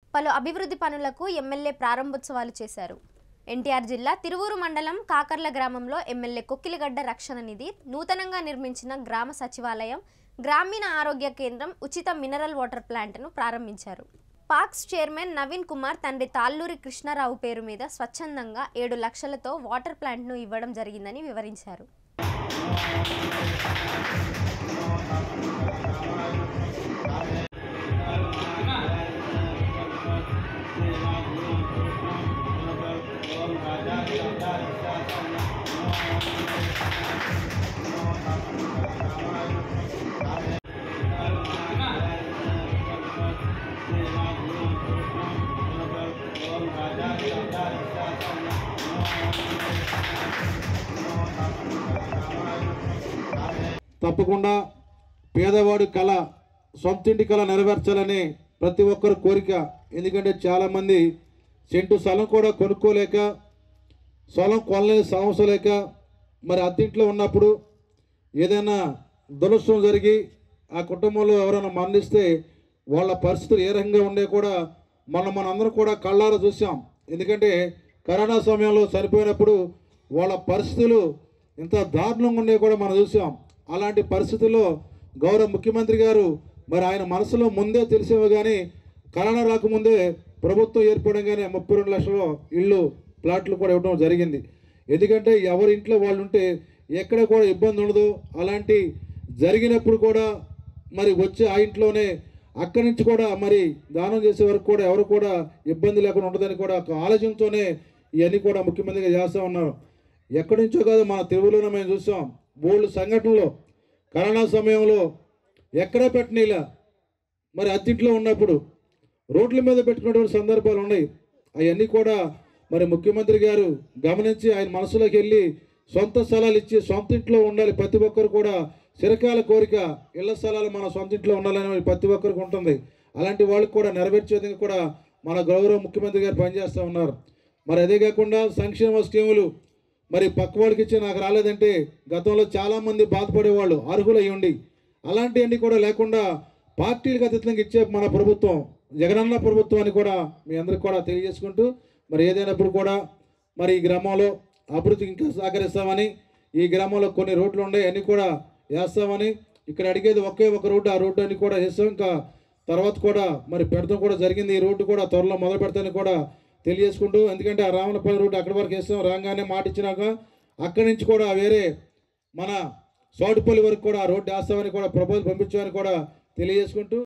పలు అభివృద్ధి పనులకు ఎమ్మెల్యే ప్రారంభోత్సవాలు చేశారు ఎన్టీఆర్ జిల్లా తిరువూరు మండలం కాకర్ల గ్రామంలో ఎమ్మెల్యే కొక్కిలిగడ్డ రక్షణ నిధి నూతనంగా నిర్మించిన గ్రామ సచివాలయం గ్రామీణ ఆరోగ్య కేంద్రం ఉచిత మినరల్ వాటర్ ప్లాంట్ను ప్రారంభించారు పాక్స్ చైర్మన్ నవీన్ కుమార్ తండ్రి తాళ్ళూరి కృష్ణారావు పేరు మీద స్వచ్ఛందంగా ఏడు లక్షలతో వాటర్ ప్లాంట్ను ఇవ్వడం జరిగిందని వివరించారు తప్పకుండా పేదవాడి కళ సొంతింటి కళ నెరవేర్చాలని ప్రతి ఒక్కరి కోరిక ఎందుకంటే చాలామంది సెంటు స్థలం కూడా కొనుక్కోలేక స్థలం కొనలేని సమస్య లేక మరి అత్తింట్లో ఉన్నప్పుడు ఏదైనా దురదృష్టం జరిగి ఆ కుటుంబంలో ఎవరైనా మరణిస్తే వాళ్ళ పరిస్థితులు ఏ రకంగా ఉండే కూడా మనం మనందరం కూడా కళ్ళారా చూసాం ఎందుకంటే కరోనా సమయంలో చనిపోయినప్పుడు వాళ్ళ పరిస్థితులు ఇంత దారుణంగా ఉండే కూడా మనం చూసాం అలాంటి పరిస్థితుల్లో గౌరవ ముఖ్యమంత్రి గారు మరి ఆయన మనసులో ముందే తెలిసేవో కానీ కరోనా రాకముందే ప్రభుత్వం ఏర్పడంగానే ముప్పై రెండు లక్షల ఇళ్ళు ప్లాట్లు కూడా ఇవ్వడం జరిగింది ఎందుకంటే ఎవరి ఇంట్లో వాళ్ళు ఉంటే ఎక్కడ కూడా ఇబ్బంది ఉండదు అలాంటి జరిగినప్పుడు కూడా మరి వచ్చే ఆ ఇంట్లోనే అక్కడి నుంచి కూడా మరి దానం చేసే వరకు కూడా ఎవరు కూడా ఇబ్బంది లేకుండా ఉండదని కూడా ఒక ఆలోచనతోనే ఇవన్నీ కూడా ముఖ్యమంత్రిగా చేస్తూ ఉన్నారు ఎక్కడి నుంచో కాదు మన తెలుగులోనే మేము చూసాం బోల్డ్ సంఘటనలో కరోనా సమయంలో ఎక్కడ పెట్టనీలా మరి అత్తింట్లో ఉన్నప్పుడు రోడ్ల మీద పెట్టుకున్నటువంటి సందర్భాలు ఉన్నాయి అవన్నీ కూడా మరి ముఖ్యమంత్రి గారు గమనించి ఆయన మనసులోకి వెళ్ళి సొంత స్థలాలు ఇచ్చి సొంత ఇంట్లో ఉండాలి ప్రతి ఒక్కరు కూడా చిరకాల కోరిక ఇళ్ల స్థలాలు మన సొంత ఇంట్లో ఉండాలని ప్రతి ఒక్కరికి ఉంటుంది అలాంటి వాళ్ళకి కూడా నెరవేర్చే విధంగా కూడా మన గౌరవ ముఖ్యమంత్రి గారు పనిచేస్తూ ఉన్నారు మరి అదే కాకుండా సంక్షేమ స్కీములు మరి పక్క వాళ్ళకి ఇచ్చి నాకు రాలేదంటే గతంలో చాలామంది బాధపడేవాళ్ళు అర్హులై ఉండి అలాంటివన్నీ కూడా లేకుండా పార్టీలకు అతీతంగా ఇచ్చే మన ప్రభుత్వం జగనన్న ప్రభుత్వం అని కూడా మీ అందరికి కూడా తెలియజేసుకుంటూ మరి ఏదైనప్పుడు కూడా మరి ఈ గ్రామంలో అభివృద్ధికి ఇంకా సహకరిస్తామని ఈ గ్రామంలో కొన్ని రోడ్లు ఉన్నాయి అన్నీ కూడా వేస్తామని ఇక్కడ అడిగేది ఒకే ఒక రోడ్డు ఆ రోడ్డు అన్ని కూడా వేస్తాం ఇంకా తర్వాత కూడా మరి పెడతాం కూడా జరిగింది ఈ రోడ్డు కూడా త్వరలో మొదలు పెడతానని కూడా తెలియజేసుకుంటూ ఎందుకంటే ఆ రామలపల్లి రోడ్డు అక్కడి వరకు వేస్తాం రాగానే మాట ఇచ్చినాక అక్కడి నుంచి కూడా వేరే మన సోటుపల్లి వరకు కూడా ఆ రోడ్డు వేస్తామని కూడా ప్రపోజల్ పంపించామని కూడా తెలియజేసుకుంటూ